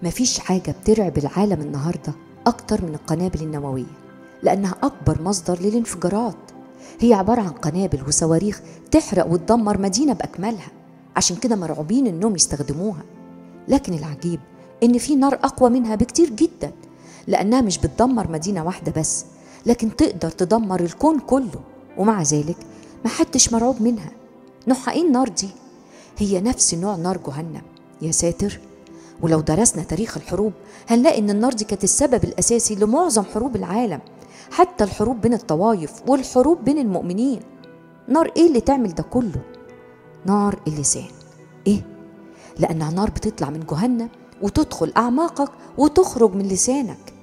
مفيش حاجة بترعب العالم النهاردة أكتر من القنابل النووية لأنها أكبر مصدر للانفجارات هي عبارة عن قنابل وصواريخ تحرق وتدمر مدينة بأكملها عشان كده مرعوبين إنهم يستخدموها لكن العجيب إن في نار أقوى منها بكتير جدا لأنها مش بتدمر مدينة واحدة بس لكن تقدر تدمر الكون كله ومع ذلك محدش مرعوب منها نوعها إيه النار دي؟ هي نفس نوع نار جهنم يا ساتر ولو درسنا تاريخ الحروب هنلاقي ان النار دي كانت السبب الاساسي لمعظم حروب العالم حتى الحروب بين الطوائف والحروب بين المؤمنين نار ايه اللي تعمل ده كله نار اللسان ايه لانها نار بتطلع من جهنم وتدخل اعماقك وتخرج من لسانك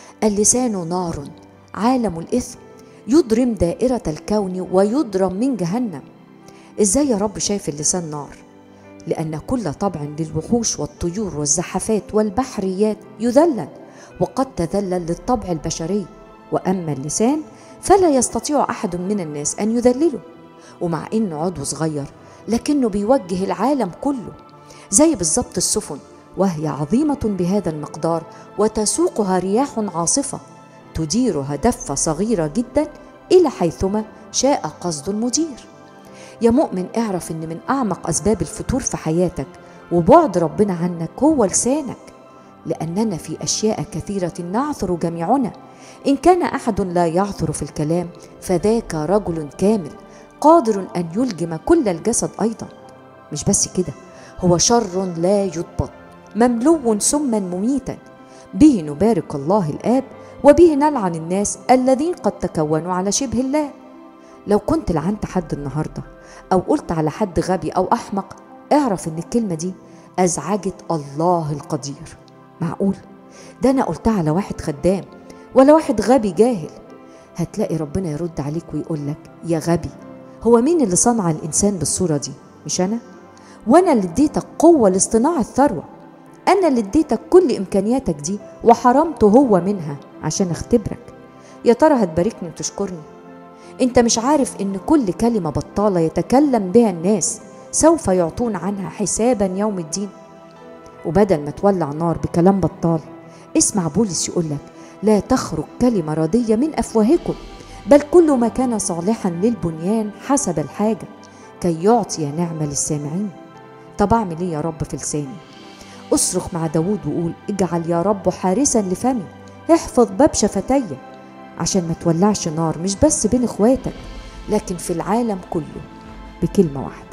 اللسان نار عالم الاثم يضرم دائره الكون ويضرم من جهنم ازاي يا رب شايف اللسان نار لأن كل طبع للوحوش والطيور والزحفات والبحريات يذلل وقد تذلل للطبع البشري وأما اللسان فلا يستطيع أحد من الناس أن يذلله ومع إنه عضو صغير لكنه بيوجه العالم كله زي بالظبط السفن وهي عظيمة بهذا المقدار وتسوقها رياح عاصفة تديرها دفة صغيرة جدا إلى حيثما شاء قصد المدير يا مؤمن اعرف ان من اعمق اسباب الفتور في حياتك وبعد ربنا عنك هو لسانك لاننا في اشياء كثيره نعثر جميعنا ان كان احد لا يعثر في الكلام فذاك رجل كامل قادر ان يلجم كل الجسد ايضا مش بس كده هو شر لا يضبط مملو سما مميتا به نبارك الله الاب وبه نلعن الناس الذين قد تكونوا على شبه الله لو كنت لعنت حد النهارده او قلت على حد غبي او احمق اعرف ان الكلمه دي ازعجت الله القدير معقول ده انا قلتها على واحد خدام ولا واحد غبي جاهل هتلاقي ربنا يرد عليك ويقول لك يا غبي هو مين اللي صنع الانسان بالصوره دي مش انا وانا اللي اديتك قوه لاصطناع الثروه انا اللي اديتك كل امكانياتك دي وحرمته هو منها عشان اختبرك يا ترى هتباركني وتشكرني انت مش عارف ان كل كلمه بطاله يتكلم بها الناس سوف يعطون عنها حسابا يوم الدين وبدل ما تولع نار بكلام بطال اسمع بولس يقولك لا تخرج كلمة ردية من أفواهكم بل كل ما كان صالحا للبنيان حسب الحاجة كي يعطي نعمة للسامعين طب أعمل إيه يا رب في لساني أصرخ مع داود وقول اجعل يا رب حارسا لفمي احفظ باب شفتي عشان ما تولعش نار مش بس بين اخواتك لكن في العالم كله بكلمة واحدة